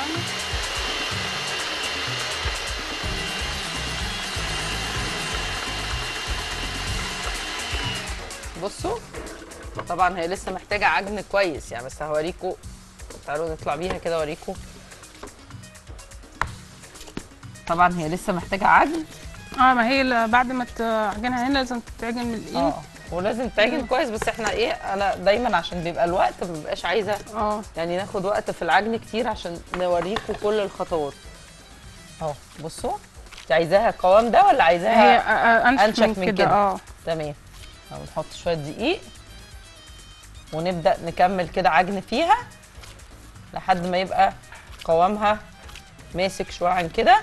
يعني بصوا طبعا هي لسه محتاجه عجن كويس يعني بس هوريكم تعالوا نطلع بيها كده اوريكم طبعا هي لسه محتاجه عجن اه ما هي ال- بعد ما تعجنها هنا لازم تتعجن من الايد اه ولازم تعجن كويس بس احنا ايه انا دايما عشان بيبقى الوقت ما ببقاش عايزه اه يعني ناخد وقت في العجن كتير عشان نوريكم كل الخطوات اهو بصوا انت عايزاها القوام ده ولا هي عايزاها آه، انشف, أنشف من, من كده كده. اه تمام أهو نحط شويه دقيق ونبدا نكمل كده عجن فيها لحد ما يبقى قوامها ماسك شويه عن كده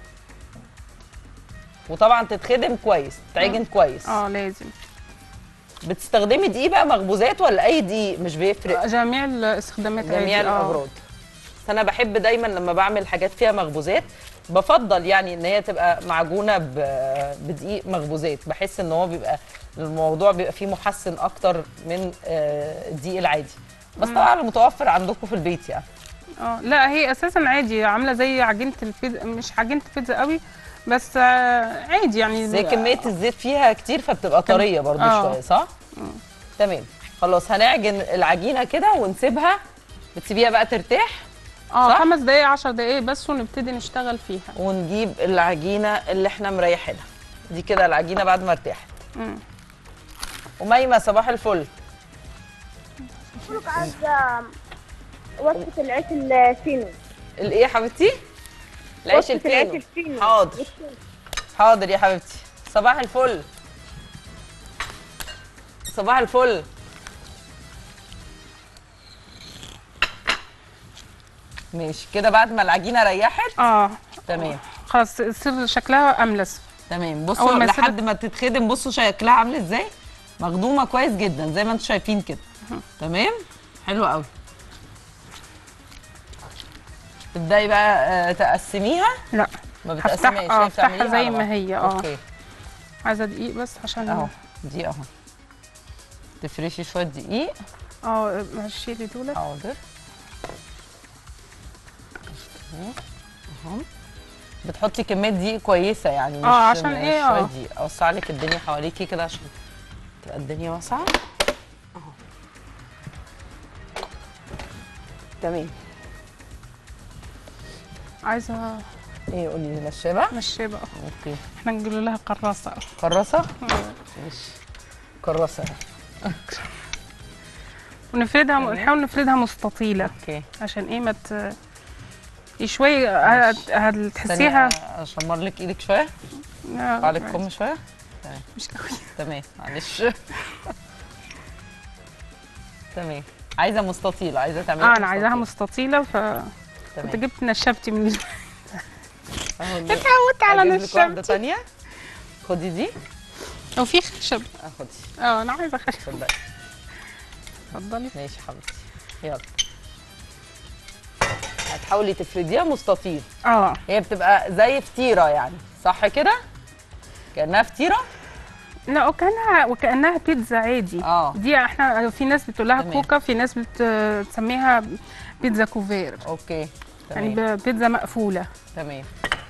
وطبعا تتخدم كويس تعجن كويس اه لازم بتستخدمي دقيق بقى مخبوزات ولا اي دقيق مش بيفرق جميع الاستخدامات جميع عادي، آه. الاغراض بس انا بحب دايما لما بعمل حاجات فيها مخبوزات بفضل يعني ان هي تبقى معجونه ب- بدقيق مخبوزات بحس ان هو بيبقى الموضوع بيبقى فيه محسن اكتر من آه، الدقيق العادي بس طبعا المتوفر عندكم في البيت يعني اه لا هي اساسا عادي عامله زي عجينه البيتزا مش عجينه بيتزا قوي بس آه، عادي يعني زي كميه الزيت فيها كتير فبتبقى طريه برضو آه. شويه صح تمام خلاص هنعجن العجينه كده ونسيبها بتسيبيها بقى ترتاح اه صح؟ خمس دقايق عشر دقايق بس ونبتدي نشتغل فيها ونجيب العجينه اللي احنا مريحينها دي كده العجينه بعد ما ارتاحت مم. وميمه صباح الفل لك عايزة وصفة العيش الفينو الايه يا حبيبتي العيش وصفة العيش الفينو الفينو حاضر حاضر يا حبيبتي صباح الفل صباح الفل ماشي كده بعد ما العجينه ريحت اه تمام خلاص تصير شكلها املس تمام بصوا أول ما يسيب- لحد ما تتخدم بصوا شكلها عامل ازاي مخدومه كويس جدا زي ما انتم شايفين كده تمام حلو قوي تبداي بقى آه، تقسميها لا ما هفتح- بتقسميهاش آه، هي هفتحها بتعمليها زي على ما بعض. هي، آه. اوكي عايزه دقيق بس عشان اهو دي اهو تفرشي شويه دقيق اه مشي لي دول حاضر اهو بتحطي كميه دقيق كويسه يعني مش آه، عشان مش إيه؟ شويه آه. دقيق اوسع لك الدنيا حواليكي كده عشان تبقى الدنيا واسعه اهو تمام عايزه ايه قولي لي نشابه مشي بقى اوكي احنا نقول لها قراصه كراسه ماشي كراسه ونفردها تمام. نحاول نفردها مستطيله اوكي عشان ايه ما ت... شويه هت- هتحسيها ثانية اشمر لك ايدك شويه لا، ارفع لك كم شويه مش قوي تمام معلش تمام عايزه مستطيله عايزه تعملي اه انا عايزاها مستطيله ف كنت تمام جبت نشبتي من ال- اهو اتعودت على اجيب لك واحده نشبتي ثانيه خدي دي لو في خشب اه خدي اه انا عايزه خشب تصدقي اتفضلي ماشي حبيبتي يلا هتحاولي تفرديها مستطيل اه هي بتبقى زي فطيره يعني صح كده كانها فطيره لا وكانها وكانها بيتزا عادي اه. دي احنا في ناس بتقول لها تمام. كوكا في ناس بت- بتسميها بيتزا كوفير اوكي يعني تمام ب- بيتزا مقفوله تمام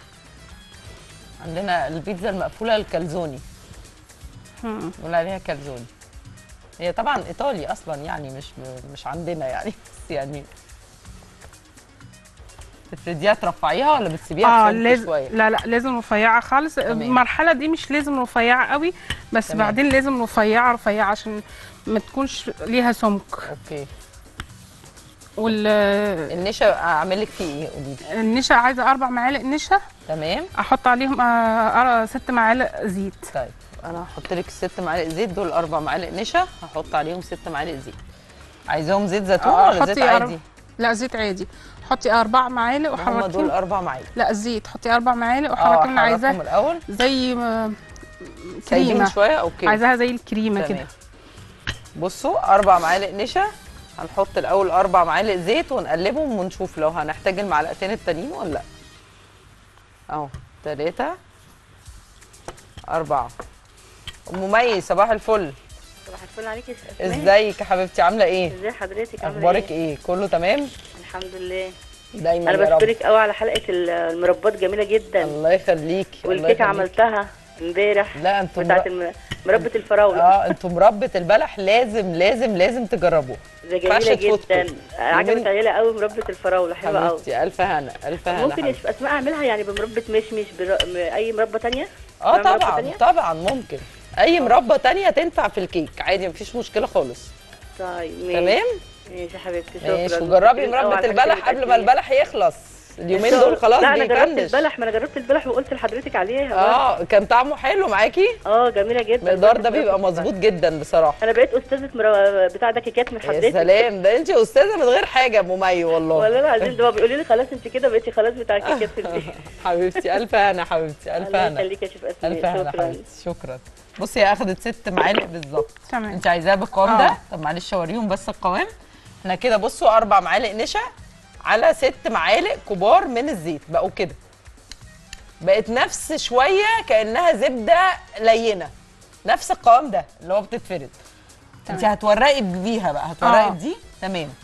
عندنا البيتزا المقفوله الكالزوني مم. بنقول عليها كالزوني هي طبعا ايطالي اصلا يعني مش مش عندنا يعني بس يعني تفرديها ترفعيها ولا بتسيبيها اه تسد لازم شويه لا لا لازم رفيعه خالص تمام. المرحله دي مش لازم رفيعه قوي بس تمام. بعدين لازم رفيعه رفيعه عشان ما تكونش ليها سمك اوكي والنشا النشا اعمل لك فيه ايه قولي لي عايزه اربع معالق نشا تمام احط عليهم آه، آه، ست معالق زيت طيب انا هحط لك ست معالق زيت دول اربع معالق نشا هحط عليهم ست معالق زيت عايزاهم زيت زيتون آه، ولا زيت حطي أر- عادي لا زيت عادي حطي اربع معالق هم دول وحركيهم اربع معالق لا زيت حطي اربع معالق اه وحركيهم انا حركهم عايزاه الاول زي آه، سايبين كريمه شويه اوكي عايزاها زي الكريمه تمام. كده بصوا اربع معالق نشا هنحط الاول اربع معالق زيت ونقلبهم ونشوف لو هنحتاج المعلقتين التانيين ولا لا اهو ثلاثة أربعة أم مي صباح الفل صباح الفل عليكي يا ست أسماء. ازيك يا حبيبتي عاملة ايه؟ ازي حضرتك عامله أخبارك ايه؟ كله تمام؟ الحمد لله دايما انا يا رب بشكرك قوي على حلقه المربات جميله جدا الله يخليكي الله والكيكه يخليكي. عملتها امبارح لا انتوا بتاعت مر... الم- مربى الفراوله اه انتوا مربى البلح لازم لازم لازم تجربوه ده ينفعش جميله تفوتكم. جدا عجبت يومين- عيالي قوي مربى الفراوله حلوه قوي حبيبتي الف هنا الف هنا ممكن حبيبتي. يا اسماء اعملها يعني بمربى مشمش بر... م- اي مربى تانية اه نعمل مربى طبعا تانية؟ طبعا ممكن اي مربى تانية تنفع في الكيك عادي مفيش مشكله خالص طيب ماشي تمام ماشي يا حبيبتي شكرا ماشي وجربي متشكرين قوي مربى على الحاجات البلح اللي قبل ما بتقدميها. البلح يخلص اليومين إن شاء دول الله. خلاص لا انا جربت بيفنش البلح ما انا جربت البلح وقلت لحضرتك عليها اه كان طعمه حلو معاكي اه جميله جدا المقدار ده بيبقى مظبوط جدا بصراحه انا بقيت استاذه مرا... بتاع ده كيكات من يا حضرتك سلام ده انت استاذه من غير حاجه يا ام مي والله والله العظيم ده بيقولوا لي خلاص انت كده بقيتي خلاص بتاع كيكات في البيت حبيبتي الف هنا حبيبتي الف الله هنا يخليك يا شيف اسماء الف هنا شكرا حبيبتي شكرا بصي هي اخدت ست معالق بالظبط تمام انت عايزاها بالقوام آه. ده طب معلش اوريهم بس القوام احنا كده بصوا اربع معالق نشا على ست معالق كبار من الزيت بقوا كده بقت نفس شويه كانها زبده لينه نفس القوام ده اللي هو بتتفرد انت تمام. هتورقي بيها بقى هتورقي آه. بدي تمام